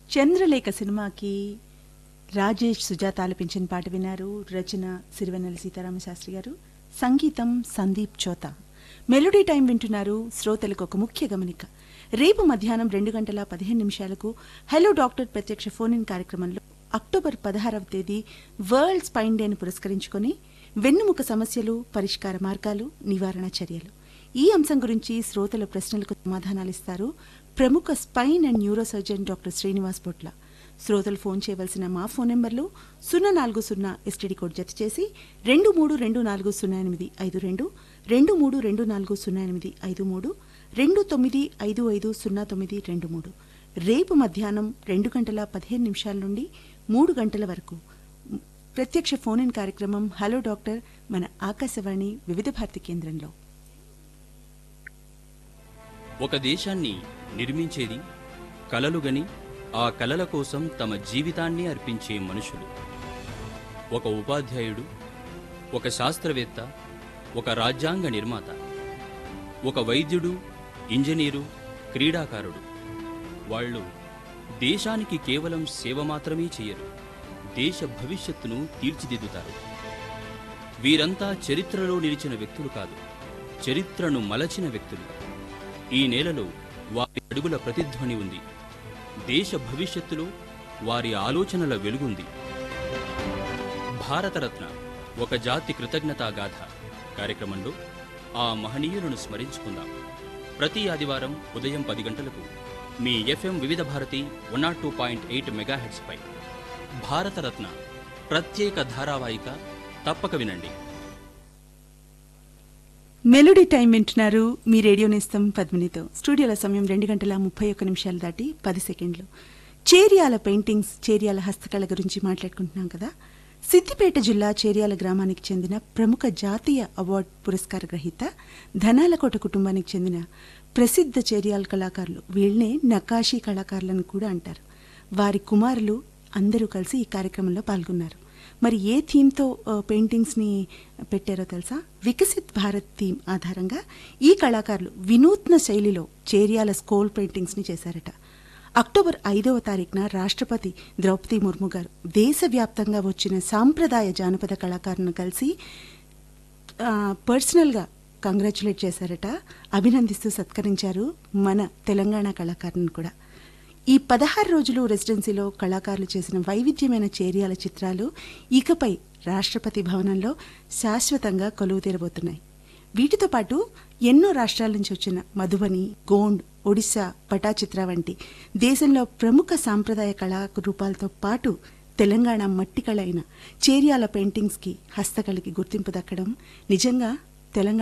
చంద్రలేఖ సినిమాకి రాజేష్ సుజాత ఆలపించిన పాట విన్నారు రచన సిరివెన్నెల సీతారామ శాస్త్రి గారు సంగీతం సందీప్ చోత మెలోడీ టైం వింటున్నారు శ్రోతలకు ఒక ముఖ్య గమనిక రేపు మధ్యాహ్నం రెండు గంటల పదిహేను నిమిషాలకు హలో డాక్టర్ ప్రత్యక్ష ఫోన్ ఇన్ కార్యక్రమంలో అక్టోబర్ పదహారవ తేదీ వరల్డ్ స్పైన్ డేను పురస్కరించుకొని వెన్నుముక సమస్యలు పరిష్కార మార్గాలు నివారణ చర్యలు ఈ అంశం గురించి శ్రోతల ప్రశ్నలకు సమాధానాలిస్తారు ప్రముఖ spine and neuro surgeon doctor Srinivas Botla శ్రోతలు ఫోన్ చేయవలసిన మా ఫోన్ నెంబర్లు సున్నా నాలుగు సున్నా ఎస్టీడీ కోడ్ జత చేసి రెండు మూడు రెండు నాలుగు సున్నా ఎనిమిది ఐదు రెండు రెండు మూడు రెండు నాలుగు సున్నా ఎనిమిది ఐదు మూడు రెండు తొమ్మిది ఐదు ఐదు సున్నా తొమ్మిది రెండు మూడు రేపు మధ్యాహ్నం రెండు గంటల పదిహేను నిమిషాల నుండి మూడు గంటల వరకు ప్రత్యక్ష ఫోన్ ఇన్ కార్యక్రమం హలో డాక్టర్ మన ఆకాశవాణి వివిధ భారతి కేంద్రంలో ఒక దేశాన్ని నిర్మించేది కలలుగని ఆ కలల కోసం తమ జీవితాన్ని అర్పించే మనుషులు ఒక ఉపాధ్యాయుడు ఒక శాస్త్రవేత్త ఒక రాజ్యాంగ నిర్మాత ఒక వైద్యుడు ఇంజనీరు క్రీడాకారుడు వాళ్ళు దేశానికి కేవలం సేవ మాత్రమే చేయరు దేశ భవిష్యత్తును తీర్చిదిద్దుతారు వీరంతా చరిత్రలో నిలిచిన వ్యక్తులు కాదు చరిత్రను మలచిన వ్యక్తులు ఈ నేలలో వారి అడుగుల ప్రతిధ్వని ఉంది దేశ భవిష్యత్తులో వారి ఆలోచనల వెలుగుంది భారతరత్న ఒక జాతి కృతజ్ఞతా గాథ కార్యక్రమంలో ఆ మహనీయులను స్మరించుకుందాం ప్రతి ఆదివారం ఉదయం పది గంటలకు మీ FM Vividh Bharati one nought two point eight మెగాహెడ్స్పై భారతరత్న ప్రత్యేక ధారావాహిక తప్పక వినండి మెలోడీ టైం వింటున్నారు మీ రేడియో నేస్తం పద్మినితో స్టూడియోల సమయం రెండు గంటల ముప్పై ఒక్క నిమిషాలు దాటి పది సెకండ్లు చేరియాల పెయింటింగ్స్ చేరియాల హస్తకళ గురించి మాట్లాడుకుంటున్నాం కదా సిద్దిపేట జిల్లా చేరియాల గ్రామానికి చెందిన ప్రముఖ జాతీయ అవార్డు పురస్కార గ్రహీత ధనాలకోట కుటుంబానికి చెందిన ప్రసిద్ధ చేరియాల కళాకారులు వీళ్ళనే నకాషీ కళాకారులను కూడా అంటారు వారి కుమారులు అందరూ కలిసి ఈ కార్యక్రమంలో పాల్గొన్నారు మరి ఏ థీమ్తో ఆ, పెయింటింగ్స్ని పెట్టారో తెలుసా వికసిత్ భారత్ థీమ్ ఆధారంగా ఈ కళాకారులు వినూత్న శైలిలో చేరియాల స్కోల్ పెయింటింగ్స్ని చేశారట అక్టోబర్ ఐదవ తారీఖున రాష్ట్రపతి ద్రౌపది ముర్ము గారు దేశవ్యాప్తంగా వచ్చిన సాంప్రదాయ జానపద కళాకారులను కలిసి ఆ, పర్సనల్గా కంగ్రాచులేట్ చేశారట అభినందిస్తూ సత్కరించారు మన తెలంగాణ కళాకారులను కూడా ఈ పదహారు రోజులు రెసిడెన్సీలో కళాకారులు చేసిన వైవిధ్యమైన చేరియాల చిత్రాలు ఇకపై రాష్ట్రపతి భవనంలో శాశ్వతంగా కొలువు తీరబోతున్నాయి వీటితో పాటు ఎన్నో రాష్ట్రాల నుంచి వచ్చిన మధుబని గోండ్ ఒడిశా పటాచిత్ర వంటి దేశంలో ప్రముఖ సాంప్రదాయ కళా రూపాలతో పాటు తెలంగాణ మట్టి కళ అయిన చేరియాల పెయింటింగ్స్కి హస్తకళకి గుర్తింపు దక్కడం నిజంగా తెలంగాణ